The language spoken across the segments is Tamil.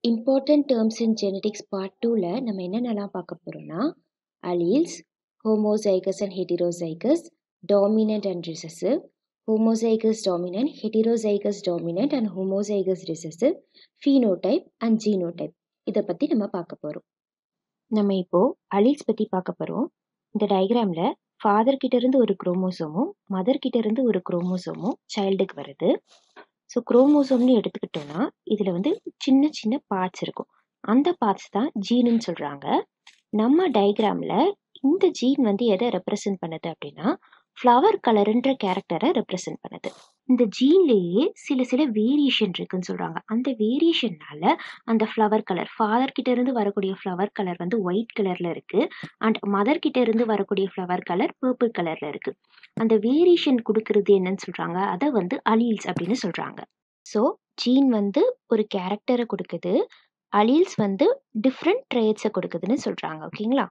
important terms in genetics part டூவில் நம்ம என்னென்னலாம் பார்க்க போகிறோம்னா alleles homozygous and heterozygous dominant and recessive homozygous dominant heterozygous dominant and homozygous recessive phenotype and genotype இதை பற்றி நம்ம பார்க்க போகிறோம் நம்ம இப்போது அலீல்ஸ் பற்றி பார்க்க போகிறோம் இந்த டயக்ராமில் ஃபாதர் கிட்டேருந்து ஒரு குரோமோசோமும் மதர் கிட்டேருந்து ஒரு குரோமோசோமும் சைல்டுக்கு வருது ஸோ குரோமோசோம்னு எடுத்துக்கிட்டோம்னா இதில் வந்து சின்ன சின்ன பார்ட்ஸ் இருக்கும் அந்த பார்ட்ஸ் தான் ஜீனுன்னு சொல்கிறாங்க நம்ம டயக்ராமில் இந்த ஜீன் வந்து எதை ரெப்ரசன்ட் பண்ணுது அப்படின்னா ஃப்ளவர் கலருன்ற கேரக்டரை ரெப்ரசன்ட் பண்ணுது இந்த ஜீன்லேயே சில சில வேரியேஷன் இருக்குன்னு சொல்கிறாங்க அந்த வேரியேஷன்னால அந்த ஃப்ளவர் கலர் ஃபாதர் கிட்ட இருந்து வரக்கூடிய ஃப்ளவர் கலர் வந்து ஒயிட் கலரில் இருக்குது அண்ட் மதர் கிட்ட இருந்து வரக்கூடிய ஃப்ளவர் கலர் பர்பிள் கலரில் இருக்குது அந்த வேரியேஷன் கொடுக்கறது என்னன்னு சொல்கிறாங்க அதை வந்து அலீல்ஸ் அப்படின்னு சொல்கிறாங்க ஸோ ஜீன் வந்து ஒரு கேரக்டரை கொடுக்குது அலீல்ஸ் வந்து டிஃப்ரெண்ட் ட்ரேட்ஸை கொடுக்குதுன்னு சொல்கிறாங்க ஓகேங்களா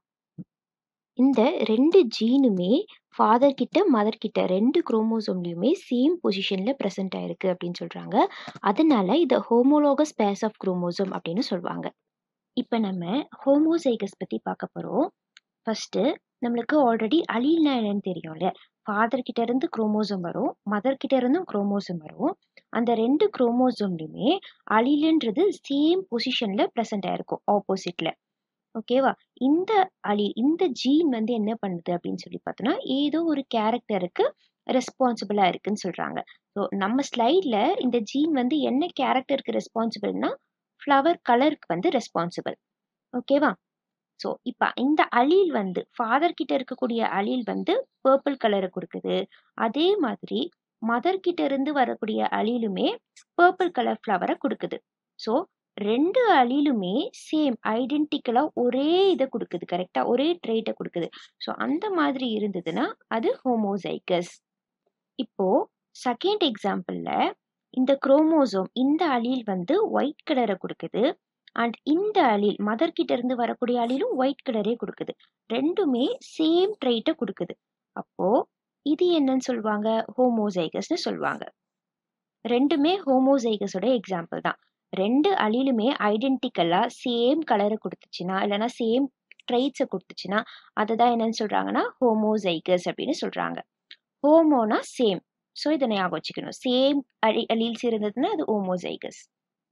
இந்த ரெண்டு ஜீனுமே ஃபாதர் கிட்ட மதர் கிட்ட ரெண்டு குரோமோசோம்லையுமே சேம் பொசிஷனில் ப்ரெசென்ட் ஆயிருக்கு அப்படின்னு சொல்கிறாங்க அதனால இதை ஹோமோலோகஸ் பேஸ் ஆஃப் குரோமோசோம் அப்படின்னு சொல்லுவாங்க இப்போ நம்ம ஹோமோசைகஸ் பற்றி பார்க்க போகிறோம் ஃபஸ்ட்டு நம்மளுக்கு ஆல்ரெடி அலீல்னா என்னன்னு தெரியும்ல ஃபாதர் கிட்ட இருந்து குரோமோசோம் வரும் மதர் கிட்ட இருந்தும் குரோமோசோம் வரும் அந்த ரெண்டு குரோமோசோம்லையுமே அலீலுன்றது சேம் பொசிஷனில் ப்ரெசென்ட் ஆயிருக்கும் ஆப்போசிட்டில் ஓகேவா இந்த அலி இந்த ஜீன் வந்து என்ன பண்ணுது அப்படின்னு சொல்லி பார்த்தோன்னா ஏதோ ஒரு கேரக்டருக்கு ரெஸ்பான்சிபிளாக இருக்குன்னு சொல்கிறாங்க ஸோ நம்ம ஸ்லைடில் இந்த ஜீன் வந்து என்ன கேரக்டருக்கு ரெஸ்பான்சிபிள்னா ஃப்ளவர் கலருக்கு வந்து ரெஸ்பான்சிபிள் ஓகேவா ஸோ இப்போ இந்த அலீல் வந்து ஃபாதர் கிட்ட இருக்கக்கூடிய அலீல் வந்து பர்பிள் கலரை கொடுக்குது அதே மாதிரி மதர் கிட்ட இருந்து வரக்கூடிய அலீலுமே பர்பிள் கலர் ஃப்ளவரை கொடுக்குது ஸோ ரெண்டு அலீலுமே சேம் ஐடென்டிக்கலாக ஒரே இதை கொடுக்குது கரெக்டாக ஒரே ட்ரேட்டை கொடுக்குது ஸோ அந்த மாதிரி இருந்ததுன்னா அது ஹோமோசைக்கஸ் இப்போ செகண்ட் எக்ஸாம்பிளில் இந்த குரோமோசோம் இந்த அலீல் வந்து ஒயிட் கலரை கொடுக்குது அண்ட் இந்த அலீல் மதர் கிட்ட இருந்து வரக்கூடிய அலீலும் ஒயிட் கலரே கொடுக்குது ரெண்டுமே சேம் ட்ரைட்டை கொடுக்குது அப்போ இது என்னன்னு சொல்லுவாங்க ஹோமோசைகஸ்னு சொல்லுவாங்க ரெண்டுமே ஹோமோசைகஸோட எக்ஸாம்பிள் தான் ரெண்டு அலீலுமே ஐடென்டிக்கலாக சேம் கலரை கொடுத்துச்சுன்னா இல்லைனா சேம் ட்ரைட்ஸை கொடுத்துச்சுன்னா அதை தான் என்னன்னு சொல்கிறாங்கன்னா ஹோமோசைகஸ் அப்படின்னு சொல்கிறாங்க ஹோமோனா சேம் ஸோ இதை ஞாபகம் வச்சுக்கணும் சேம் அலி அலீல்ஸ் இருந்ததுன்னா அது ஹோமோசைகஸ்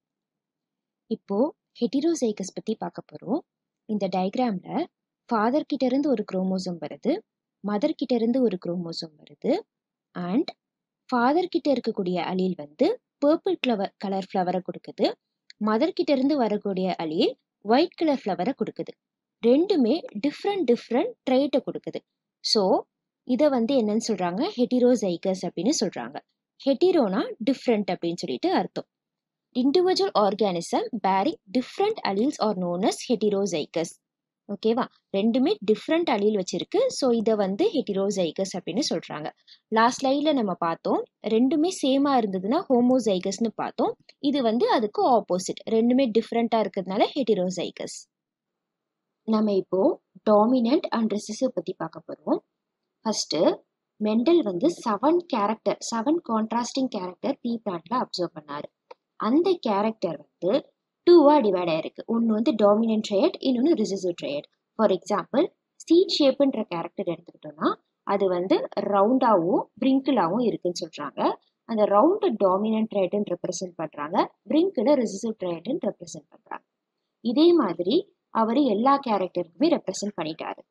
இப்போ ஹெட்டிரோசைகஸ் பற்றி பார்க்க போகிறோம் இந்த டயக்ராமில் ஃபாதர் கிட்ட இருந்து ஒரு குரோமோசோம் வருது மதர் கிட்ட இருந்து ஒரு குரோமோசோம் வருது அண்ட் ஃபாதர் கிட்ட இருக்கக்கூடிய அலீல் வந்து பர்பிள் ஃப்ளவர் கலர் ஃப்ளவரை கொடுக்குது மதர் கிட்ட இருந்து வரக்கூடிய அலீல் ஒயிட் கலர் ஃப்ளவரை கொடுக்குது ரெண்டுமே டிஃப்ரெண்ட் டிஃப்ரெண்ட் ட்ரைட்டை கொடுக்குது ஸோ இதை வந்து என்னன்னு சொல்கிறாங்க ஹெட்டிரோசைகஸ் அப்படின்னு சொல்கிறாங்க ஹெட்டிரோனா டிஃப்ரெண்ட் அப்படின்னு சொல்லிட்டு அர்த்தம் individual organism bearing different alleles are known as heterozygous ஓகேவா ரெண்டுமே டிஃப்ரெண்ட் அலீல் வச்சிருக்கு ஸோ இதை வந்து ஹெட்டிரோசைகஸ் அப்படின்னு சொல்கிறாங்க லாஸ்ட் லைனில் நம்ம பார்த்தோம் ரெண்டுமே சேமாக இருந்ததுன்னா ஹோமோசைகஸ்னு பார்த்தோம் இது வந்து அதுக்கு ஆப்போசிட் ரெண்டுமே டிஃப்ரெண்ட்டாக இருக்கிறதுனால ஹெட்டிரோசைகஸ் நம்ம இப்போ டாமினன்ட் அண்ட் ரெசிசிவ் பற்றி பார்க்க போகிறோம் ஃபஸ்ட்டு மெண்டல் வந்து seven character seven contrasting character pea பிளான்ட்ல அப்சர்வ் பண்ணார் அந்த கேரக்டர் வந்து டூவாக டிவைட் ஆயிருக்கு ஒன்று வந்து டாமினன்ட் ட்ரையட் இன்னொன்று recessive trait for example seed ஷேப்புன்ற கேரக்டர் எடுத்துக்கிட்டோம்னா அது வந்து ரவுண்டாகவும் பிரிங்கிளாகவும் இருக்குன்னு சொல்கிறாங்க அந்த ரவுண்டு டாமினன்ட் ட்ரையட்னு ரெப்ரசென்ட் பண்ணுறாங்க பிரிங்கில் ரிசிசிவ் ட்ரையட்னு ரெப்ரசென்ட் பண்ணுறாங்க இதே மாதிரி அவர் எல்லா கேரக்டருக்குமே ரெப்ரசென்ட் பண்ணிட்டாரு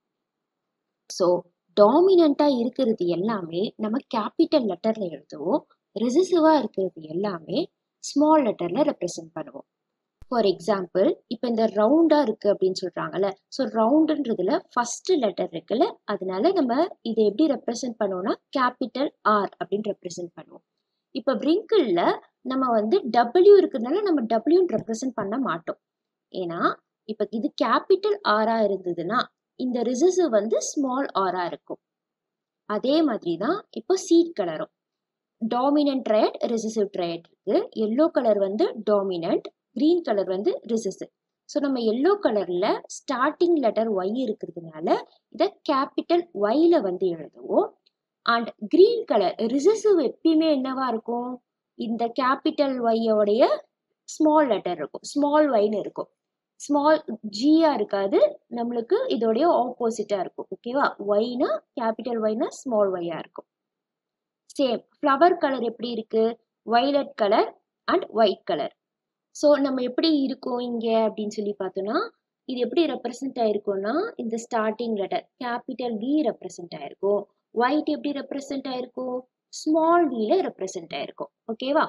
ஸோ டாமினண்ட்டாக இருக்கிறது எல்லாமே நம்ம கேபிட்டல் லெட்டரில் எழுதுவோம் ரிசிசிவாக இருக்கிறது எல்லாமே ஸ்மால் லெட்டரில் ரெப்ரசென்ட் பண்ணுவோம் ஃபார் எக்ஸாம்பிள் இப்போ இந்த ரவுண்டாக இருக்குது அப்படின்னு சொல்கிறாங்கல்ல ஸோ ரவுண்டுன்றதுல ஃபஸ்ட்டு லெட்டர் இருக்குல்ல அதனால நம்ம இதை எப்படி ரெப்ரசென்ட் பண்ணுவோம்னா கேபிட்டல் ஆர் அப்படின்னு ரெப்ரசென்ட் பண்ணுவோம் இப்போ பிரிங்கிளில் நம்ம வந்து டபிள்யூ இருக்கிறதுனால நம்ம டபிள்யூன்னு ரெப்ரசென்ட் பண்ண மாட்டோம் ஏன்னா இப்போ இது கேபிட்டல் ஆராக இருந்ததுன்னா இந்த ரிசசிவ் வந்து ஸ்மால் ஆராக இருக்கும் அதே மாதிரி தான் இப்போ சீட் கலரும் டாமினன்ட் ட்ரையட் ரெசிசிவ் ட்ரையட் இருக்கு எல்லோ கலர் வந்து டாமினன்ட் க்ரீன் கலர் வந்து ரிசசிவ் ஸோ நம்ம எல்லோ கலரில் ஸ்டார்டிங் லெட்டர் ஒய் இருக்கிறதுனால இதை கேபிட்டல் ஒய்ல வந்து எழுதுவோம் அண்ட் க்ரீன் கலர் ரிசசிவ் எப்பயுமே என்னவா இருக்கும் இந்த கேபிட்டல் ஒய்யோடைய ஸ்மால் லெட்டர் இருக்கும் ஸ்மால் ஒய்னு இருக்கும் ஸ்மால் ஜியா இருக்காது நம்மளுக்கு இதோடைய ஆப்போசிட்டா இருக்கும் ஓகேவா ஒய்னா கேபிட்டல் ஒய்னா ஸ்மால் ஒய்யா இருக்கும் சேம் ஃப்ளவர் கலர் எப்படி இருக்கு violet colour and white colour so நம்ம எப்படி இருக்கோம் இங்கே அப்படின்னு சொல்லி பார்த்தோம்னா இது எப்படி ரெப்ரசன்ட் ஆயிருக்கும்னா இந்த starting letter capital V represent ஆயிருக்கும் ஒயிட் எப்படி ரெப்ரசன்ட் ஆயிருக்கும் ஸ்மால் வில ரெப்ரசன்ட் ஆயிருக்கும் ஓகேவா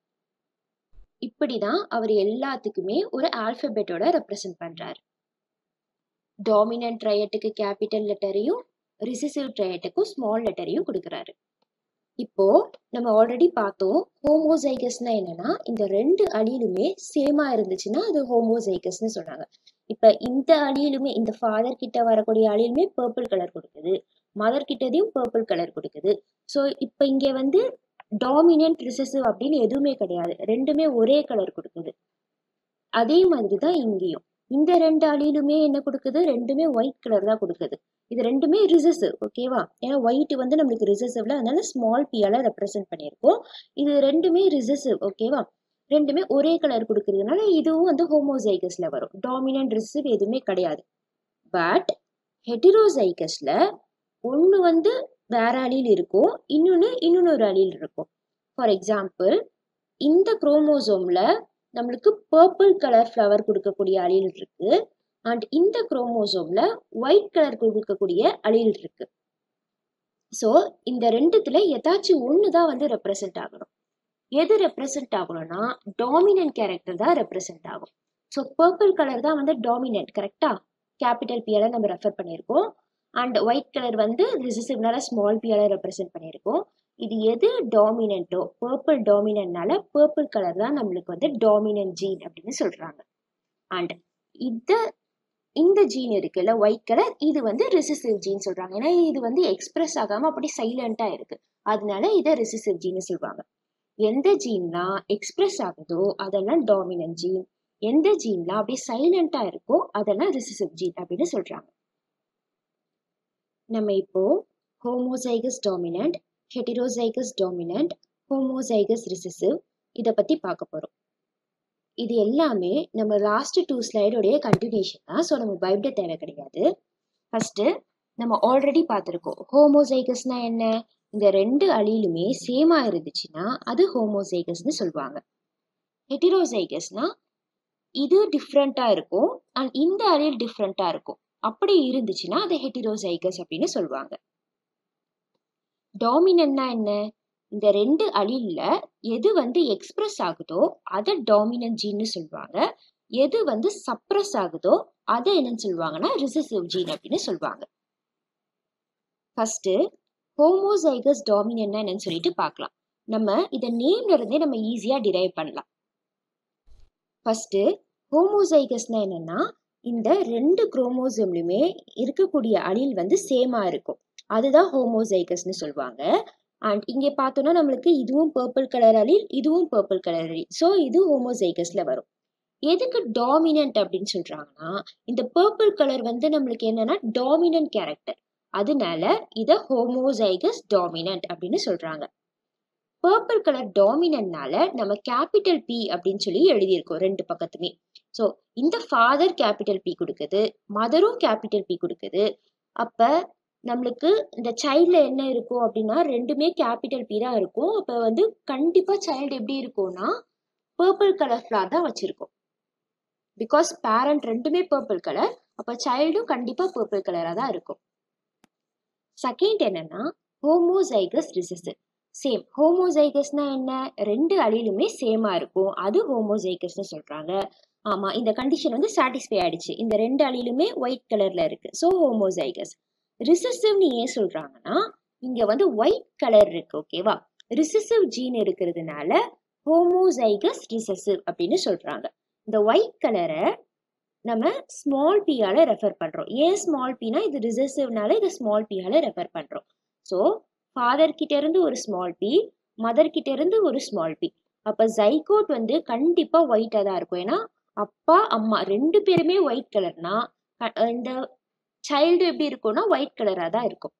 இப்படிதான் அவர் எல்லாத்துக்குமே ஒரு ஆல்பபெட்டோட ரெப்ரசன்ட் பண்றாரு டாமினன்ட் ட்ரையட்டுக்கு கேபிட்டல் லெட்டரையும் ரிசிசிவ் ட்ரையட்டுக்கும் ஸ்மால் லெட்டரையும் கொடுக்குறாரு இப்போ நம்ம ஆல்ரெடி பார்த்தோம் ஹோமோசைகஸ்னா என்னன்னா இந்த ரெண்டு அணிலுமே சேமா இருந்துச்சுன்னா அது ஹோமோசைகஸ்னு சொன்னாங்க இப்ப இந்த அணிலுமே இந்த ஃபாதர் கிட்ட வரக்கூடிய அணிலுமே பர்பிள் கலர் கொடுக்குது மதர் கிட்டதையும் பர்பிள் கலர் கொடுக்குது ஸோ இப்போ இங்க வந்து டாமினன்ட் ரிசசிவ் அப்படின்னு எதுவுமே கிடையாது ரெண்டுமே ஒரே கலர் கொடுக்குது அதே மாதிரி தான் இங்கேயும் இந்த ரெண்டு அணிலுமே என்ன கொடுக்குது ரெண்டுமே ஒயிட் கலர் தான் கொடுக்குது இது ரெண்டுமே ரிசசிவ் ஓகேவா ஏன்னா ஒயிட் வந்து நம்மளுக்கு ரிசசிவ்ல அதனால ஸ்மால் பியால ரெப்ரசென்ட் பண்ணியிருக்கோம் இது ரெண்டுமே ரிசசிவ் ஓகேவா ரெண்டுமே ஒரே கலர் கொடுக்கறதுனால இதுவும் வந்து ஹோமோசைகஸ்ல வரும் டாமினன்ட் ரிசசிவ் எதுவுமே கிடையாது பட் ஹெட்டிரோசைகஸ்ல ஒன்று வந்து வேற அணில் இருக்கும் இன்னொன்று இன்னொன்று அணில் இருக்கும் ஃபார் எக்ஸாம்பிள் இந்த குரோமோசோம்ல நம்மளுக்கு பர்பிள் கலர் ஃப்ளவர் கொடுக்கக்கூடிய அணில் இருக்கு அண்ட் இந்த குரோமோசோம்ல ஒயிட் கலர் கொடுக்கக்கூடிய அணில் இருக்கு ஸோ இந்த ரெண்டுத்துல ஏதாச்சும் ஒன்று தான் வந்து ரெப்ரசன்ட் ஆகணும் எது ரெப்ரசன்ட் ஆகணும்னா டாமினன்ட் கேரக்டர் தான் ரெப்ரசன்ட் ஆகும் ஸோ பர்பிள் கலர் தான் வந்து டாமினன்ட் கரெக்டா கேபிட்டல் பியால நம்ம ரெஃபர் பண்ணியிருக்கோம் அண்ட் ஒயிட் கலர் வந்து ரிசசிவ்னால ஸ்மால் பியால ரெப்ரசென்ட் பண்ணியிருக்கோம் இது எது டாமினன்ட்டோ பர்பிள் டாமினன்ட்னால பர்பிள் கலர் தான் நம்மளுக்கு வந்து டாமினன்ட் ஜீன் அப்படின்னு சொல்றாங்க அண்ட் இந்த இந்த ஜீன் இருக்குல்ல ஒயிட் கலர் இது வந்து ரிசசிவ் ஜீன் சொல்றாங்க ஏன்னா இது வந்து எக்ஸ்பிரஸ் ஆகாம அப்படி சைலண்டா இருக்கு அதனால இதை ரிசசிவ் ஜீன் சொல்லுவாங்க எந்த ஜீன்லாம் எக்ஸ்பிரஸ் ஆகுதோ அதெல்லாம் டாமினன்ட் ஜீன் எந்த ஜீன்லாம் அப்படியே சைலண்டா இருக்கோ அதெல்லாம் ரிசசிவ் ஜீன் அப்படின்னு சொல்றாங்க நம்ம இப்போ homozygous dominant heterozygous dominant homozygous recessive இதை பத்தி பார்க்க போறோம் இது எல்லாமே நம்ம லாஸ்ட் டூ ஸ்லைடோடைய கண்டினியூஷன் தான் ஸோ நம்ம பயப்பட தேவை கிடையாது ஃபர்ஸ்ட் நம்ம ஆல்ரெடி பார்த்துருக்கோம் ஹோமோசைகஸ்னா என்ன இந்த ரெண்டு அழிலுமே சேமா இருந்துச்சுன்னா அது ஹோமோசைகஸ்னு சொல்லுவாங்க ஹெட்டிரோசைகஸ்னா இது டிஃப்ரெண்டா இருக்கும் அண்ட் இந்த அழில் டிஃப்ரெண்டா இருக்கும் அப்படி இருந்துச்சுன்னா அதை ஹெட்டிரோசைகஸ் அப்படின்னு சொல்லுவாங்க டாமினன்னா என்ன இந்த ரெண்டு அழில்ல எது வந்து எக்ஸ்பிரஸ் ஆகுதோ அதை டாமினன்ட் ஜீன்னு சொல்லுவாங்க எது வந்து சப்ரஸ் ஆகுதோ அதை என்னன்னு சொல்லுவாங்கன்னா ரிசசிவ் ஜீன் அப்படின்னு சொல்லுவாங்க ஃபர்ஸ்ட் ஹோமோசைகஸ் டாமினன்னா என்னன்னு சொல்லிட்டு பார்க்கலாம் நம்ம இதை நேம்ல இருந்தே நம்ம ஈஸியா டிரைவ் பண்ணலாம் ஃபர்ஸ்ட் ஹோமோசைகஸ்னா என்னன்னா இந்த ரெண்டு குரோமோசோம்லையுமே இருக்கக்கூடிய அணில் வந்து சேமா இருக்கும் அதுதான் ஹோமோசைகஸ்னு சொல்லுவாங்க அண்ட் இங்கே பார்த்தோம்னா நம்மளுக்கு இதுவும் பர்பிள் கலர் அணில் இதுவும் பர்பிள் கலர் அணில் ஸோ இது ஹோமோசைகஸ்ல வரும் எதுக்கு டாமினன்ட் அப்படின்னு சொல்றாங்கன்னா இந்த பர்பிள் கலர் வந்து நம்மளுக்கு என்னன்னா டாமினன்ட் கேரக்டர் அதனால இதை ஹோமோசைகஸ் டாமினன்ட் அப்படின்னு சொல்றாங்க பர்பிள் கலர் டாமினன்ட்னால நம்ம கேபிட்டல் பி அப்படின்னு சொல்லி எழுதியிருக்கோம் ரெண்டு பக்கத்துமே ஸோ இந்த ஃபாதர் கேபிட்டல் பி கொடுக்குது மதரும் கேபிட்டல் பி கொடுக்குது அப்ப நம்மளுக்கு இந்த சைல்ட்ல என்ன இருக்கும் அப்படின்னா ரெண்டுமே கேபிட்டல் பி தான் இருக்கும் அப்ப வந்து கண்டிப்பா சைல்டு எப்படி இருக்கும்னா பர்பிள் கலர் ஃபிளார் தான் வச்சிருக்கோம் பிகாஸ் பேரண்ட் ரெண்டுமே பர்பிள் கலர் அப்ப சைல்டும் கண்டிப்பா பர்பிள் கலரா தான் இருக்கும் செகண்ட் என்னன்னா ஹோமோசைகஸ் ரிசசிவ் சேம் ஹோமோசைகஸ்னா என்ன ரெண்டு அழிலுமே சேமா இருக்கும் அது ஹோமோசைகஸ்னு சொல்றாங்க ஆமா இந்த கண்டிஷன் வந்து சாட்டிஸ்ஃபை ஆயிடுச்சு இந்த ரெண்டு அழிலுமே ஒயிட் கலர்ல இருக்கு ஸோ ஹோமோசைகஸ் ரிசசிவ்னு ஏன் சொல்றாங்கன்னா இங்க வந்து ஒயிட் கலர் இருக்கு ஓகேவா ரிசசிவ் ஜீன் இருக்கிறதுனால ஹோமோசைகஸ் ரிசசிவ் அப்படின்னு சொல்றாங்க இந்த ஒயிட் கலரை நம்ம ஸ்மால் பியால ரெஃபர் பண்றோம் ஏன் ஸ்மால் பினா இது ரிசசிவ்னால இதை ஸ்மால் பியால ரெஃபர் பண்றோம் ஸோ ஃபாதர் கிட்ட இருந்து ஒரு ஸ்மால் பி மதர் கிட்ட இருந்து ஒரு ஸ்மால் பி அப்ப ஜைகோட் வந்து கண்டிப்பா ஒயிட்டா தான் இருக்கும் ஏன்னா அப்பா அம்மா ரெண்டு பேருமே ஒயிட் கலர்னா இந்த சைல்டு எப்படி இருக்கும்னா ஒயிட் கலரா தான் இருக்கும்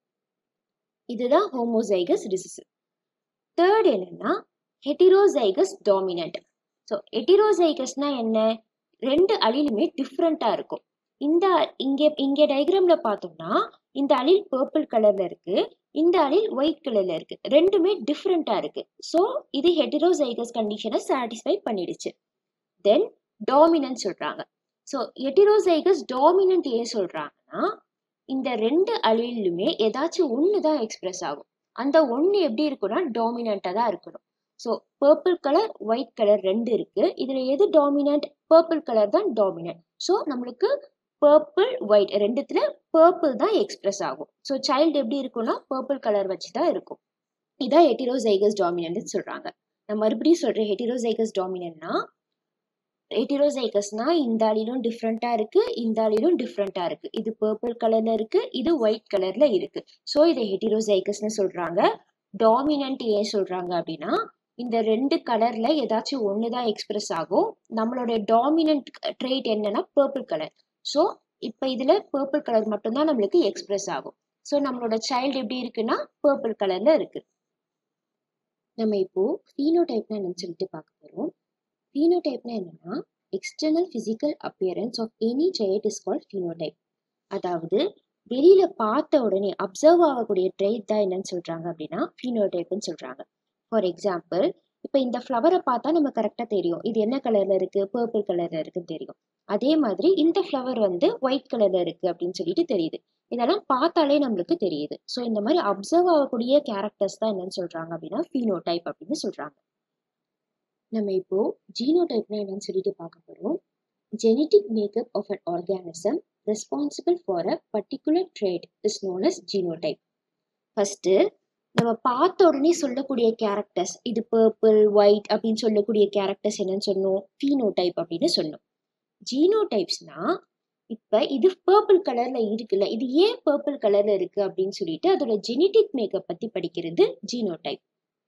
இதுதான் ஹோமோசைகஸ் ரிசசிவ் தேர்ட் என்னன்னா ஹெட்டிரோசைகஸ் டாமினன்ட் ஸோ ஹெட்டிரோசைகஸ்னா என்ன ரெண்டு அலிலுமே டிஃப்ரெண்ட்டாக இருக்கும் இந்த இங்கே இங்கே டயக்ராமில் பார்த்தோம்னா இந்த அலில் பர்பிள் கலரில் இருக்கு இந்த அலில் ஒயிட் கலரில் இருக்கு ரெண்டுமே டிஃப்ரெண்ட்டாக இருக்கு ஸோ இது ஹெட்டிரோசைகஸ் கண்டிஷனை சாட்டிஸ்ஃபை பண்ணிடுச்சு தென் டாமினன்ட் சொல்கிறாங்க ஸோ ஹெட்டிரோசைகஸ் டாமினன்ட் ஏன் சொல்கிறாங்கன்னா இந்த ரெண்டு அலிலுமே ஏதாச்சும் ஒன்று தான் எக்ஸ்பிரஸ் ஆகும் அந்த ஒன்று எப்படி இருக்கும்னா டாமினண்ட்டாக தான் இருக்கணும் so purple colour white colour ரெண்டு இருக்கு இதில் எது டாமினன்ட் பர்பிள் கலர் தான் டாமினன்ட் ஸோ நம்மளுக்கு பர்பிள் ஒயிட் ரெண்டுத்துல பர்பிள் தான் எக்ஸ்பிரஸ் ஆகும் ஸோ சைல்டு எப்படி இருக்கும்னா பர்பிள் கலர் வச்சு தான் இருக்கும் இதான் ஹெட்டிரோசைகஸ் டாமினன்ட் சொல்றாங்க நான் மறுபடியும் சொல்றேன் ஹெட்டிரோசைகஸ் டாமினன்ட்னா ஹெட்டிரோசைகஸ்னா இந்த ஆளிலும் டிஃப்ரெண்டா இருக்கு இந்த ஆளிலும் டிஃப்ரெண்டா இருக்கு இது பர்பிள் கலர்ல இருக்கு இது ஒயிட் கலர்ல இருக்கு ஸோ இதை ஹெட்டிரோசைகஸ்னு சொல்றாங்க டாமினன்ட் ஏன் சொல்றாங்க அப்படின்னா இந்த ரெண்டு கலர்ல ஏதாச்சும் ஒன்று தான் எக்ஸ்பிரஸ் ஆகும் நம்மளோட டாமினன்ட் ட்ரேட் என்னன்னா பர்பிள் கலர் ஸோ இப்போ இதில் பர்பிள் கலர் மட்டும்தான் நம்மளுக்கு எக்ஸ்பிரஸ் ஆகும் ஸோ நம்மளோட சைல்டு எப்படி இருக்குன்னா பர்பிள் கலர்ல இருக்கு நம்ம இப்போ ஃபீனோடைப்னா என்னன்னு சொல்லிட்டு பார்க்க போகிறோம் ஃபீனோடைப்னா என்னன்னா external physical appearance of any child is call phenotype அதாவது வெளியில பார்த்த உடனே அப்சர்வ் ஆகக்கூடிய ட்ரைட் தான் என்னன்னு சொல்றாங்க அப்படின்னா ஃபீனோடைப்னு சொல்றாங்க ஃபார் எக்ஸாம்பிள் இப்போ இந்த ஃப்ளவரை பார்த்தா நம்ம கரெக்டாக தெரியும் இது என்ன கலரில் இருக்குது பர்பிள் கலரில் இருக்குன்னு தெரியும் அதே மாதிரி இந்த ஃப்ளவர் வந்து ஒயிட் கலரில் இருக்குது அப்படின்னு சொல்லிட்டு தெரியுது இதெல்லாம் பார்த்தாலே நம்மளுக்கு தெரியுது ஸோ இந்த மாதிரி அப்சர்வ் ஆகக்கூடிய கேரக்டர்ஸ் தான் என்னன்னு சொல்கிறாங்க அப்படின்னா ஃபீனோடைப் அப்படின்னு சொல்கிறாங்க நம்ம இப்போ ஜீனோடைப்னா என்னன்னு சொல்லிட்டு பார்க்க போகிறோம் genetic makeup of an organism responsible for a particular trait is known as genotype first நம்ம பார்த்த உடனே சொல்லக்கூடிய கேரக்டர்ஸ் இது பர்பிள் ஒயிட் அப்படின்னு சொல்லக்கூடிய கேரக்டர்ஸ் என்னன்னு சொன்னோம் ஃபீனோடைப் அப்படின்னு சொன்னோம் ஜீனோடைப்ஸ்னா இப்போ இது பர்பிள் கலர்ல இருக்குல்ல இது ஏன் பர்பிள் கலர்ல இருக்கு அப்படின்னு சொல்லிட்டு அதோட ஜெனட்டிக் மேக்கப் பத்தி படிக்கிறது ஜீனோடைப்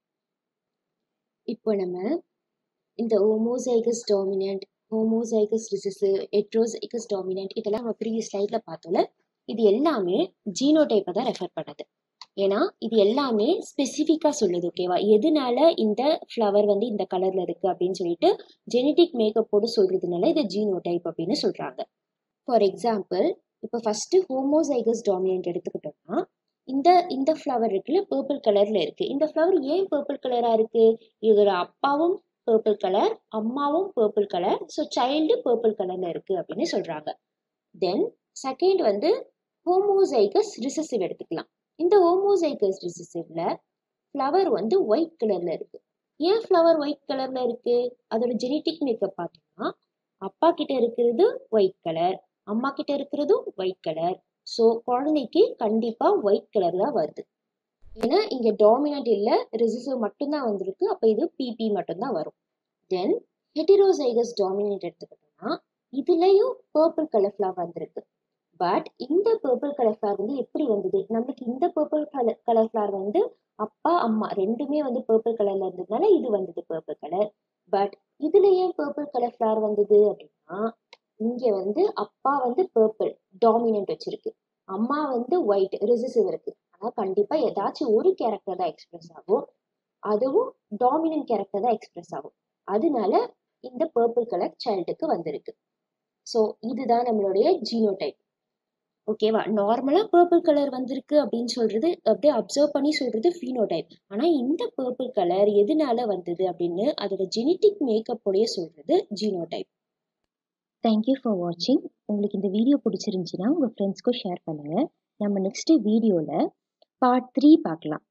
இப்போ நம்ம இந்த homozygous dominant homozygous recessive heterozygous dominant இதெல்லாம் நம்ம ப்ரீவியஸ் ஸ்லைட்ல பார்த்தோம்ல இது எல்லாமே ஜீனோடைப்பை தான் ரெஃபர் பண்ணுது ஏன்னா இது எல்லாமே ஸ்பெசிஃபிக்காக சொல்லுது ஓகேவா எதனால இந்த ஃப்ளவர் வந்து இந்த கலர்ல இருக்கு அப்படின்னு சொல்லிட்டு ஜெனட்டிக் மேக்கப்போடு சொல்றதுனால இது ஜீனோடைப் அப்படின்னு சொல்றாங்க ஃபார் எக்ஸாம்பிள் இப்போ ஃபர்ஸ்ட் ஹோமோசைகஸ் டாமினன்ட் எடுத்துக்கிட்டோம்னா இந்த இந்த ஃப்ளவர் இருக்குல்ல பர்பிள் கலர்ல இருக்கு இந்த ஃப்ளவர் ஏன் பர்பிள் கலரா இருக்கு இதோட அப்பாவும் பர்பிள் கலர் அம்மாவும் purple colour so child purple கலர்ல இருக்கு அப்படின்னு சொல்றாங்க தென் செகண்ட் வந்து ஹோமோசைகஸ் ரிசசிவ் எடுத்துக்கலாம் இந்த ஹோமோசைகஸ் ரிசசிவ்ல ஃப்ளவர் வந்து ஒயிட் கலர்ல இருக்கு ஏன் ஃப்ளவர் ஒயிட் கலர்ல இருக்கு அதோட ஜெனட்டிக் மேக்கப் பார்த்தோம்னா அப்பா கிட்ட இருக்கிறது ஒயிட் கலர் அம்மா கிட்ட இருக்கிறதும் ஒயிட் கலர் ஸோ குழந்தைக்கு கண்டிப்பா ஒயிட் கலர் தான் வருது ஏன்னா இங்க டாமினன்ட் இல்ல ரிசசிவ் மட்டும்தான் வந்திருக்கு அப்ப இது பிபி மட்டும்தான் வரும் தென் ஹெட்டிரோசைகஸ் டாமினன்ட் எடுத்துக்கிட்டோம்னா இதுலயும் பர்பிள் கலர் ஃப்ளவர் வந்திருக்கு பட் இந்த பர்பிள் கலர் ஃப்ளவர் வந்து எப்படி வந்தது நம்மளுக்கு இந்த பர்பிள் கலர் கலர் ஃப்ளவர் வந்து அப்பா அம்மா ரெண்டுமே வந்து பர்பிள் கலர்ல இருந்ததுனால இது வந்தது பர்பிள் கலர் பட் இதுல ஏன் பர்பிள் கலர் ஃப்ளவர் வந்தது அப்படின்னா இங்க வந்து அப்பா வந்து பர்பிள் டாமினன்ட் வச்சிருக்கு அம்மா வந்து ஒயிட் ரிசசிவ் இருக்கு ஆனா கண்டிப்பா ஏதாச்சும் ஒரு கேரக்டர் தான் எக்ஸ்பிரஸ் ஆகும் அதுவும் டாமினன்ட் கேரக்டர் தான் எக்ஸ்பிரஸ் ஆகும் அதனால இந்த பர்பிள் கலர் சைல்டுக்கு வந்திருக்கு ஸோ இதுதான் நம்மளுடைய ஜீனோடைப் ஓகேவா நார்மலா பர்பிள் கலர் வந்திருக்கு அப்படின்னு சொல்றது அப்படியே அப்சர்வ் பண்ணி சொல்றது ஃபீனோடைப் ஆனா இந்த பர்பிள் கலர் எதனால வந்தது அப்படின்னு அதோட ஜெனட்டிக் மேக்கப்போடைய சொல்றது ஜீனோடைப் தேங்க்யூ ஃபார் வாட்சிங் உங்களுக்கு இந்த வீடியோ பிடிச்சிருந்துச்சின்னா உங்கள் ஃப்ரெண்ட்ஸ்க்கும் ஷேர் பண்ணுங்கள் நம்ம நெக்ஸ்ட் வீடியோவில் பார்ட் த்ரீ பார்க்கலாம்